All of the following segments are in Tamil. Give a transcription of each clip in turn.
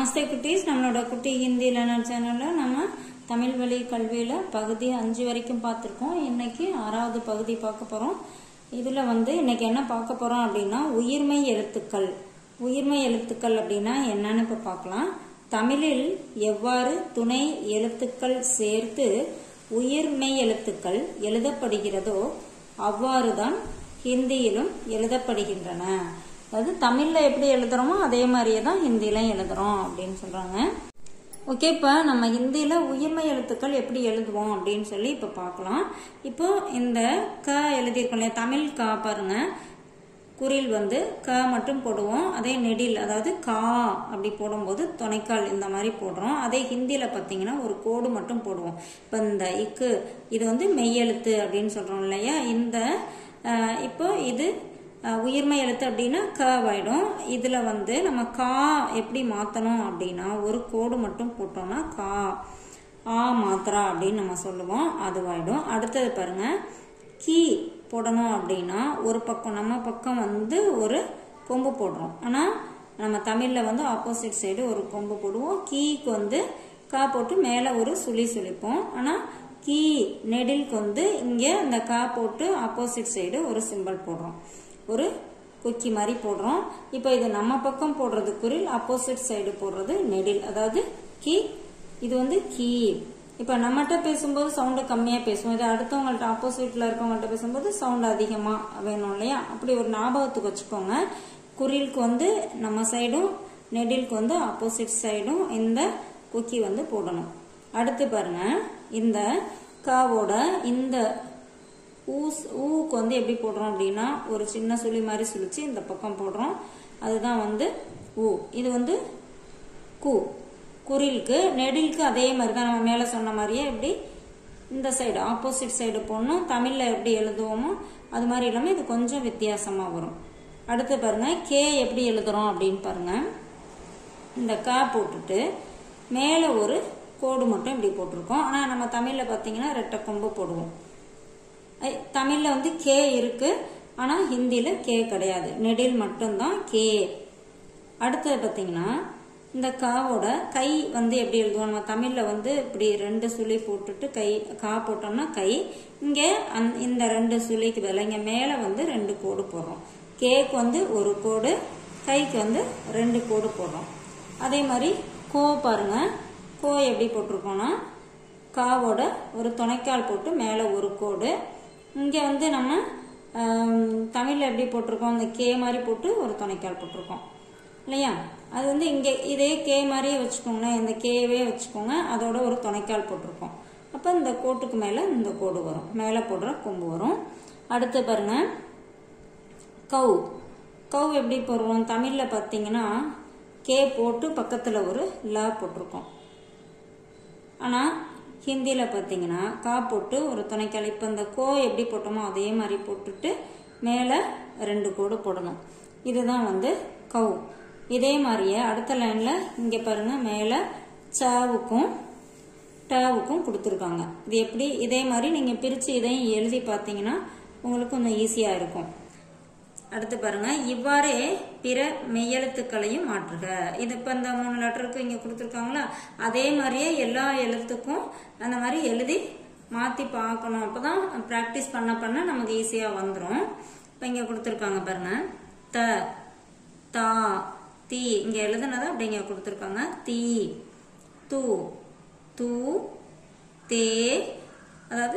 நமஸ்தே குட்டீஸ் நம்மளோட குட்டி ஹிந்தி லேர்னர் சேனலில் நம்ம தமிழ் வழி கல்வியில் பகுதி அஞ்சு வரைக்கும் பார்த்துருக்கோம் இன்னைக்கு ஆறாவது பகுதி பார்க்க போகிறோம் இதில் வந்து இன்னைக்கு என்ன பார்க்க போகிறோம் அப்படின்னா உயிர்மை எழுத்துக்கள் உயிர்மை எழுத்துக்கள் அப்படின்னா என்னன்னு இப்போ பார்க்கலாம் தமிழில் எவ்வாறு துணை எழுத்துக்கள் சேர்த்து உயிர்மெய் எழுத்துக்கள் எழுதப்படுகிறதோ அவ்வாறுதான் ஹிந்தியிலும் எழுதப்படுகின்றன அதாவது தமிழ்ல எப்படி எழுதுறோமோ அதே மாதிரியே தான் ஹிந்திலையும் எழுதுறோம் அப்படின்னு சொல்றாங்க ஓகே இப்போ நம்ம ஹிந்தியில உயிர்மை எழுத்துக்கள் எப்படி எழுதுவோம் அப்படின்னு சொல்லி இப்போ பார்க்கலாம் இப்போ இந்த க எழுதியிருக்கோம் இல்லையா தமிழ் க பாருங்க குறில் வந்து க மட்டும் போடுவோம் அதே நெடில் அதாவது கா அப்படி போடும்போது துணைக்கால் இந்த மாதிரி போடுறோம் அதே ஹிந்தியில் பார்த்தீங்கன்னா ஒரு கோடு மட்டும் போடுவோம் இப்போ இந்த இக்கு இது வந்து மெய்யெழுத்து அப்படின்னு சொல்கிறோம் இல்லையா இந்த அஹ், இப்போ இது அஹ், உயிர்மை எழுத்து அப்படின்னா க ஆயிடும் இதில் வந்து நம்ம கா எப்படி மாற்றணும் அப்படின்னா ஒரு கோடு மட்டும் போட்டோம்னா கா ஆ மாத்திரா அப்படின்னு நம்ம சொல்லுவோம் அதுவாயிடும் அடுத்தது பாருங்க கீ போடணும் அப்படின்னா ஒரு பக்கம் நம்ம பக்கம் வந்து ஒரு கொம்பு போடுறோம் ஆனால் நம்ம தமிழில் வந்து ஆப்போசிட் சைடு ஒரு கொம்பு போடுவோம் கீக்கு வந்து கா போட்டு மேலே ஒரு சுழி சுழிப்போம் ஆனால் கீ நெடிலுக்கு வந்து இங்கே இந்த கா போட்டு ஆப்போசிட் சைடு ஒரு சிம்பல் போடுறோம் ஒரு கொக்கி மாதிரி போடுறோம் இப்போ இது நம்ம பக்கம் போடுறது குரில் ஆப்போசிட் சைடு போடுறது நெடில் அதாவது கீ இது வந்து கீ இப்போ நம்மகிட்ட பேசும்போது சவுண்டு கம்மியாக பேசுவோம் இது அடுத்தவங்கள்ட்ட ஆப்போசிட்டில் இருக்கவங்கள்ட்ட பேசும்போது சவுண்ட் அதிகமாக வேணும் இல்லையா அப்படி ஒரு ஞாபகத்துக்கு வச்சுக்கோங்க குறிலுக்கு வந்து நம்ம சைடும் நெடிலுக்கு வந்து ஆப்போசிட் சைடும் இந்த குக்கி வந்து போடணும் அடுத்து பாருங்க இந்த காவோட இந்த ஊஸ் ஊக்கு வந்து எப்படி போடுறோம் அப்படின்னா ஒரு சின்ன சுழி மாதிரி சுழிச்சு இந்த பக்கம் போடுறோம் அதுதான் வந்து ஊ இது வந்து கு குறிலுக்கு நெடிலுக்கு அதே மாதிரி தான் நம்ம மேலே சொன்ன மாதிரியே இப்படி இந்த சைடு ஆப்போசிட் சைடு போடணும் தமிழில் எப்படி எழுதுவோமோ அது மாதிரி இல்லாமல் இது கொஞ்சம் வித்தியாசமாக வரும் அடுத்து பாருங்க கே எப்படி எழுதுறோம் அப்படின்னு பாருங்க இந்த கா போட்டுட்டு மேலே ஒரு கோடு மட்டும் இப்படி போட்டிருக்கோம் ஆனால் நம்ம தமிழில் பார்த்தீங்கன்னா ரெட்டை கொம்பு போடுவோம் ஐ, தமிழ்ல வந்து கே இருக்கு ஆனா ஹிந்தியில கே கிடையாது நெடில் மட்டும்தான் கே அடுத்தது பாத்தீங்கன்னா இந்த காவோட கை வந்து எப்படி எழுதுவோம் நம்ம தமிழ்ல வந்து இப்படி ரெண்டு சுழி போட்டுட்டு கை கா போட்டோம்னா கை இங்க அந்த- இந்த ரெண்டு சுழிக்கு பதிலா இங்க மேல வந்து ரெண்டு கோடு போடுறோம் கேக்கு வந்து ஒரு கோடு கைக்கு வந்து ரெண்டு கோடு போடுறோம் அதே மாதிரி கோ பாருங்க கோ எப்படி போட்டிருக்கோம்னா காவோட ஒரு துணைக்கால் போட்டு மேலே ஒரு கோடு இங்கே வந்து நம்ம தமிழில் எப்படி போட்டிருக்கோம் இந்த கே மாதிரி போட்டு ஒரு துணைக்கால் போட்டிருக்கோம் இல்லையா அது வந்து இங்கே இதே கே மாதிரியே வச்சுக்கோங்களேன் இந்த கேவே வச்சுக்கோங்க அதோட ஒரு துணைக்கால் போட்டிருக்கோம் அப்போ இந்த கோட்டுக்கு மேலே இந்த கோடு வரும் மேலே போடுற கொம்பு வரும் அடுத்து பாருங்க கவ் கவ் எப்படி போடுறோம் தமிழில் பார்த்தீங்கன்னா கே போட்டு பக்கத்தில் ஒரு ல போட்டிருக்கோம் ஆனால் ஹிந்தியில் பார்த்தீங்கன்னா கா போட்டு ஒரு துணைக்கால் இப்போ இந்த கோ எப்படி போட்டோமோ அதே மாதிரி போட்டுட்டு மேலே ரெண்டு கோடு போடணும் இதுதான் வந்து கவ் இதே மாதிரியே அடுத்த லைனில் இங்கே பாருங்க மேலே சாவுக்கும் டவுக்கும் கொடுத்துருக்காங்க இது எப்படி இதே மாதிரி நீங்கள் பிரித்து இதையும் எழுதி பார்த்தீங்கன்னா உங்களுக்கு கொஞ்சம் ஈஸியாக இருக்கும் அடுத்து பாருங்க இவ்வாறே பிற மெய்யெழுத்துக்களையும் மாற்றுக இது இப்போ இந்த மூணு லெட்டருக்கு இங்கே கொடுத்துருக்காங்களா அதே மாதிரியே எல்லா எழுத்துக்கும் அந்த மாதிரி எழுதி மாற்றி பார்க்கணும் அப்போ தான் ப்ராக்டிஸ் பண்ண பண்ண நமக்கு ஈஸியாக வந்துடும் இப்போ இங்கே கொடுத்துருக்காங்க பாருங்க த தா தி இங்கே எழுதுனதை அப்படி இங்கே கொடுத்துருக்காங்க தீ து தூ தே அதாவது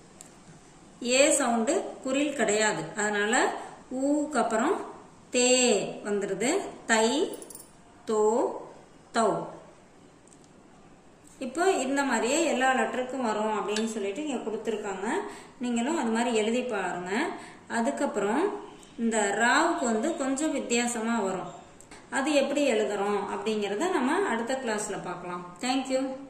ஏ சவுண்டு குரில் கிடையாது அதனால ஊக்கு அப்புறம் தே வந்துடுது தை தோ தௌ இப்போ இந்த மாதிரியே எல்லா லெட்டருக்கும் வரும் அப்படின்னு சொல்லிட்டு இங்கே கொடுத்துருக்காங்க நீங்களும் அது மாதிரி எழுதி பாருங்க அதுக்கப்புறம் இந்த ராவுக்கு வந்து கொஞ்சம் வித்தியாசமாக வரும் அது எப்படி எழுதுறோம் அப்படிங்கிறத நம்ம அடுத்த கிளாஸில் பார்க்கலாம் தேங்க்யூ